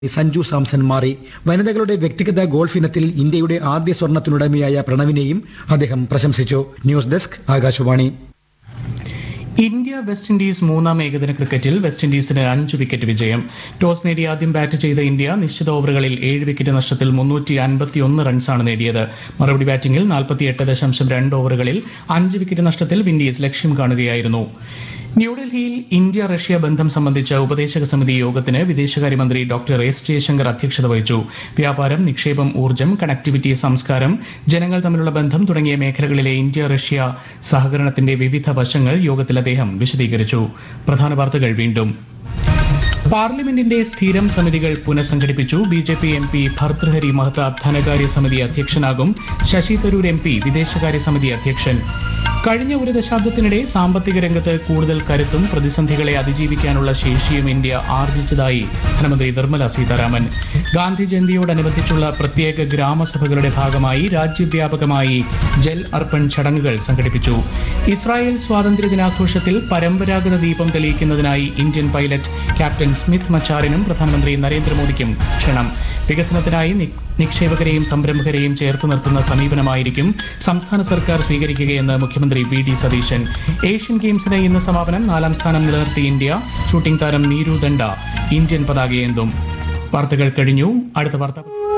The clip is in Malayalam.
സഞ്ജു സാംസൺ മാറി വനിതകളുടെ വ്യക്തിഗത ഗോൾഫ് ഇനത്തിൽ ഇന്ത്യയുടെ ആദ്യ സ്വർണത്തിനുടമയായ പ്രണവിനെയും അദ്ദേഹം പ്രശംസിച്ചു news desk Akashvani India West Indies മൂന്നാം ഏകദിന ക്രിക്കറ്റിൽ വെസ്റ്റ് ഇൻഡീസിന് അഞ്ച് വിക്കറ്റ് വിജയം ടോസ് നേടി ആദ്യം ബാറ്റ് ചെയ്ത ഇന്ത്യ നിശ്ചിത ഓവറുകളിൽ ഏഴ് വിക്കറ്റ് നഷ്ടത്തിൽ മുന്നൂറ്റി അൻപത്തിയൊന്ന് റൺസാണ് നേടിയത് മറുപടി ബാറ്റിംഗിൽ നാൽപ്പത്തിയെട്ട് ദശാംശം രണ്ട് ഓവറുകളിൽ അഞ്ച് വിക്കറ്റ് നഷ്ടത്തിൽ വിൻഡീസ് ലക്ഷ്യം കാണുകയായിരുന്നു ന്യൂഡൽഹിയിൽ ഇന്ത്യ റഷ്യ ബന്ധം സംബന്ധിച്ച ഉപദേശക സമിതി യോഗത്തിന് വിദേശകാര്യമന്ത്രി ഡോക്ടർ എസ് ജയശങ്കർ അധ്യക്ഷത വഹിച്ചു വ്യാപാരം നിക്ഷേപം ഊർജ്ജം കണക്ടിവിറ്റി സംസ്കാരം ജനങ്ങൾ തമ്മിലുള്ള ബന്ധം തുടങ്ങിയ മേഖലകളിലെ ഇന്ത്യ റഷ്യ സഹകരണത്തിന്റെ വിവിധ വശങ്ങൾ യോഗത്തിൽ അദ്ദേഹം വിശദീകരിച്ചു പ്രധാന വാർത്തകൾ വീണ്ടും പാർലമെന്റിന്റെ സ്ഥിരം സമിതികൾ പുനഃസംഘടിപ്പിച്ചു B J P M P Bhartruhari Mahtab ധനകാര്യ സമിതി അധ്യക്ഷനാകും ശശി തരൂർ എം പി വിദേശകാര്യ സമിതി അധ്യക്ഷൻ കഴിഞ്ഞ ഒരു ദശാബ്ദത്തിനിടെ സാമ്പത്തിക രംഗത്ത് കൂടുതൽ കരുത്തും പ്രതിസന്ധികളെ അതിജീവിക്കാനുള്ള ശേഷിയും ഇന്ത്യ ആർജിച്ചതായി ധനമന്ത്രി നിർമ്മല സീതാരാമൻ ഗാന്ധി ജയന്തിയോടനുബന്ധിച്ചുള്ള പ്രത്യേക ഗ്രാമസഭകളുടെ ഭാഗമായി രാജ്യവ്യാപകമായി ജൽ അർപ്പൺ ചടങ്ങുകൾ സംഘടിപ്പിച്ചു ഇസ്രായേൽ സ്വാതന്ത്ര്യ ദിനാഘോഷത്തിൽ പരമ്പരാഗത ദീപം തെളിയിക്കുന്നതിനായി ഇന്ത്യൻ പൈലറ്റ് ക്യാപ്റ്റൻ സ്മിത്ത് മച്ചാറിനും പ്രധാനമന്ത്രി നരേന്ദ്രമോദിക്കും ക്ഷണം വികസനത്തിനായി നി- നിക്ഷേപകരെയും സംരംഭകരെയും ചേർത്ത് നിർത്തുന്ന സമീപനമായിരിക്കും സംസ്ഥാന സർക്കാർ സ്വീകരിക്കുകയെന്ന് മുഖ്യമന്ത്രി വി ഡി സതീശൻ ഏഷ്യൻ ഗെയിംസിന് ഇന്ന് സമാപനം നാലാം സ്ഥാനം നിലനിർത്തി ഇന്ത്യ ഷൂട്ടിംഗ് താരം നീരു ദണ്ഡ ഇന്ത്യൻ പതാകയേന്തും വാർത്തകൾ കഴിഞ്ഞു അടുത്ത വാർത്ത